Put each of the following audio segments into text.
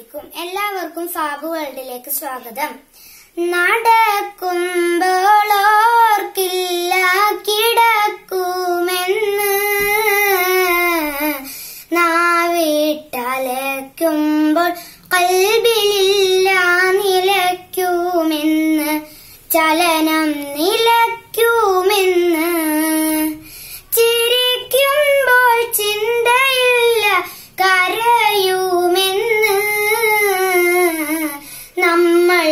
അലൈക്കും എല്ലാവർക്കും ഫാബു വേൾഡിലേക്ക് സ്വാഗതം നടക്കുമ്പോൾ ഓർക്കില്ല കിടക്കുമെന്ന് നാവിട്ടലയ്ക്കുമ്പോൾ കൽബിലില്ല നിലയ്ക്കുമെന്ന് ചലനം നിലയ്ക്കുമെന്ന് ചിരിക്കുമ്പോൾ ചിന്തയില്ല കരയുമെന്ന് നമ്മൾ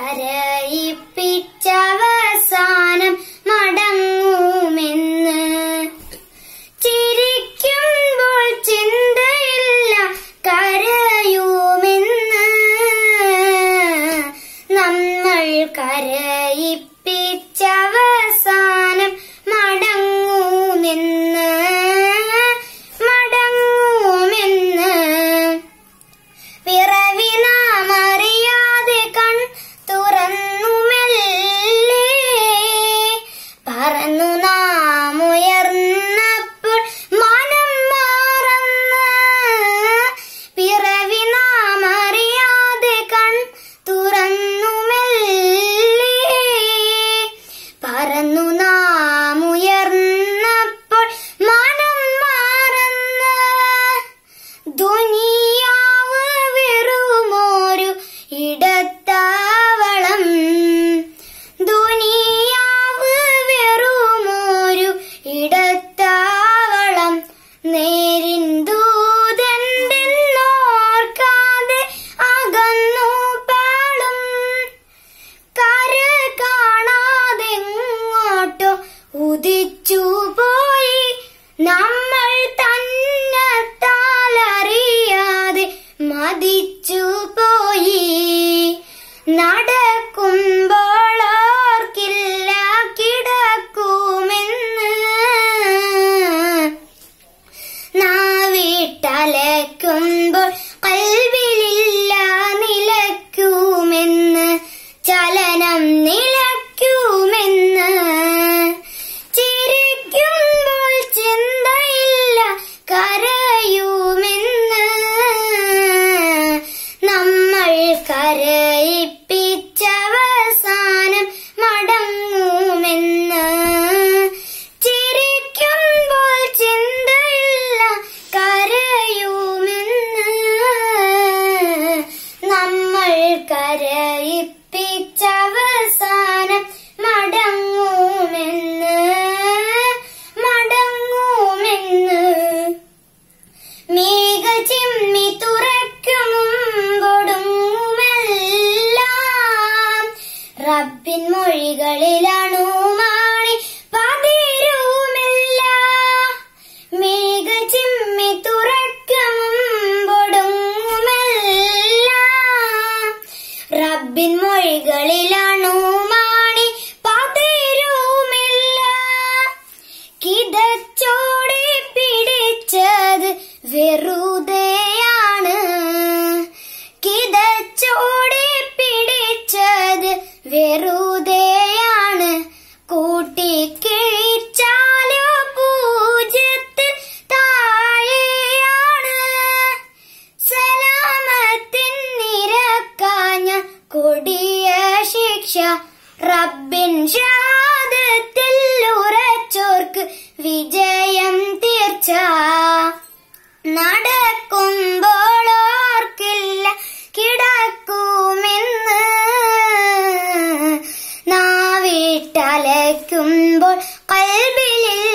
കരയിപ്പിച്ചവസാനം മടങ്ങുമെന്ന് ചിരിക്കുമ്പോൾ ചിന്തയില്ല കരയുമെന്ന് നമ്മൾ കരയിപ്പിച്ചവസാനം മടങ്ങുമെന്ന് മടങ്ങുമെന്ന് പിറവി നാം അറിയാതെ കൺ തുറന്നുമല്ലേ പറന്നു നാം ഉയർന്നപ്പോൾ മനം മാറന്ന് പിറവി നാം അറിയാതെ കൺ തുറന്നുമല്ലേ പറന്നു നാം ഉയർന്നപ്പോൾ മനം മാറന്ന് ദുനിയാവ് വെറുമൊരു ഇടത്താവളം ദുനിയാവ് വെറുമൊരു ഇടത്താവളം നേരിൻ ദൂതണ്ടെന്നോർക്കാതെ അകന്നു പാടും കര കാണാതെങ്ങോട്ടോ ഉദിച്ചു പോയി നമ്മൾ തന്നെത്താലറിയാതെ മതിച്ചു പോയി നടക്കുമ്പോൾ ഓർക്കില്ല കിടക്കുമെന്ന് നാവിട്ടലയ്ക്കുമ്പോൾ കൽവിലില്ല നിലയ്ക്കുമെന്ന് ചലനം നിലയ്ക്കുമെന്ന് ചിരിക്കുമ്പോൾ ചിന്തയില്ല കരയുമെന്ന് നമ്മൾ കരയിപ്പിച്ചവസാനം മടങ്ങുമെന്ന് ചിരിക്കുമ്പോൾ ചിന്തയില്ല കരയുമെന്ന് നമ്മൾ കരയിപ്പിച്ചവസാനം മടങ്ങുമെന്ന് മടങ്ങുമെന്ന് മേഘ ചിമ്മി തുറക്കും മുമ്പൊടുങ്ങുമെല്ലാം റബ്ബിൻ മൊഴികളിലാണു മാണി പതിരുമില്ല മേഘ ചിമ്മി തുറക്കും മുമ്പൊടുങ്ങുമെല്ലാം റബ്ബിൻ മൊഴികളിലാണു മാണി പതിരുമില്ല കിതച്ചോടെ പിടിച്ചത് വെറുതെയാണ് കിതച്ചോടെ പിടിച്ചത് വെറുതെയാണ് കൂട്ടിക്കിഴിച്ചാലോ പൂജ്യത്തിൽ താഴെയാണ് സലാമത്തിൻ നിരക്കാഞ്ഞ കൊടിയ ശിക്ഷ റബ്ബിൻ ഷഹാദത്തിൽ ഉറച്ചോർക്ക് വിജയം തീർച്ച നടക്കുമ്പോൾ ഓർക്കില്ല കിടക്കുമെന്ന് നാവിട്ടലയ്ക്കുമ്പോൾ കൽബിലില്ല